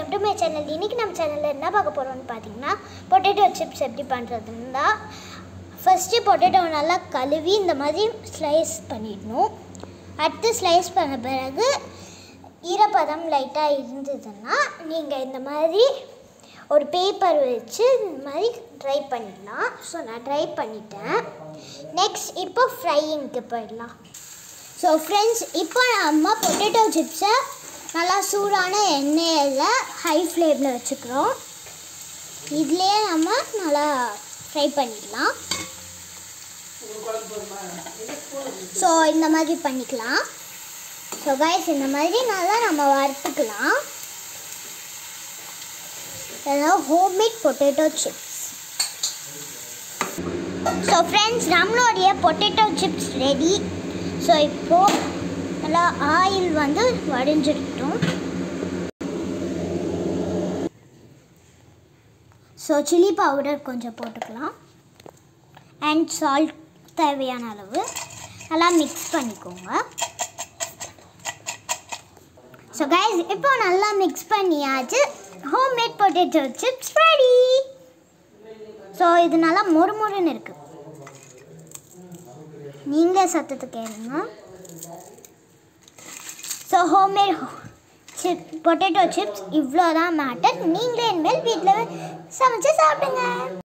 welcome to my channel இன்றைக்கி நம்ம சேனலில் என்ன பார்க்க போகிறோம்னு பார்த்தீங்கன்னா பொட்டேட்டோ சிப்ஸ் எப்படி பண்ணுறதுன்னு தான் ஃபஸ்ட்டு பொட்டேட்டோ நல்லா கழுவி இந்த மாதிரி ஸ்லைஸ் பண்ணிடணும் அடுத்து ஸ்லைஸ் பண்ண பிறகு ஈரப்பதம் லைட்டாக இருந்ததுன்னா நீங்கள் இந்த மாதிரி ஒரு பேப்பர் வச்சு இந்த மாதிரி ட்ரை பண்ணிடலாம் ஸோ நான் ட்ரை பண்ணிட்டேன் நெக்ஸ்ட் இப்போ ஃப்ரையிங்க்கு போயிடலாம் ஸோ ஃப்ரெண்ட்ஸ் இப்போ நம்ம பொட்டேட்டோ சிப்ஸை நல்லா சூடான எண்ணெயில் ஹை ஃப்ளேமில் வச்சுக்கிறோம் இதுலேயே நம்ம நல்லா ஃப்ரை பண்ணிடலாம் ஸோ இந்த மாதிரி பண்ணிக்கலாம் ஸோ கைஸ் இந்த மாதிரி நல்லா நம்ம வறுத்துக்கலாம் இதெல்லாம் homemade potato chips so friends நம்மளுடைய பொட்டேட்டோ சிப்ஸ் ரெடி ஸோ இப்போது நல்லா ஆயில் வந்து வடிஞ்சிருக்கட்டும் ஸோ சில்லி பவுடர் கொஞ்சம் போட்டுக்கலாம் அண்ட் சால்ட் தேவையான அளவு நல்லா மிக்ஸ் பண்ணிக்கோங்க ஸோ கைஸ் இப்போ நல்லா மிக்ஸ் பண்ணியாச்சு homemade potato chips ready so இது நல்லா மொறுமொறுன்னு இருக்குது நீங்களே சத்தத்தை கேளுங்க so homemade chip potato chips இவ்வளோ தான் மேட்டர் நீங்களே இனிமேல் வீட்டில் சமைச்சு சாப்பிடுங்க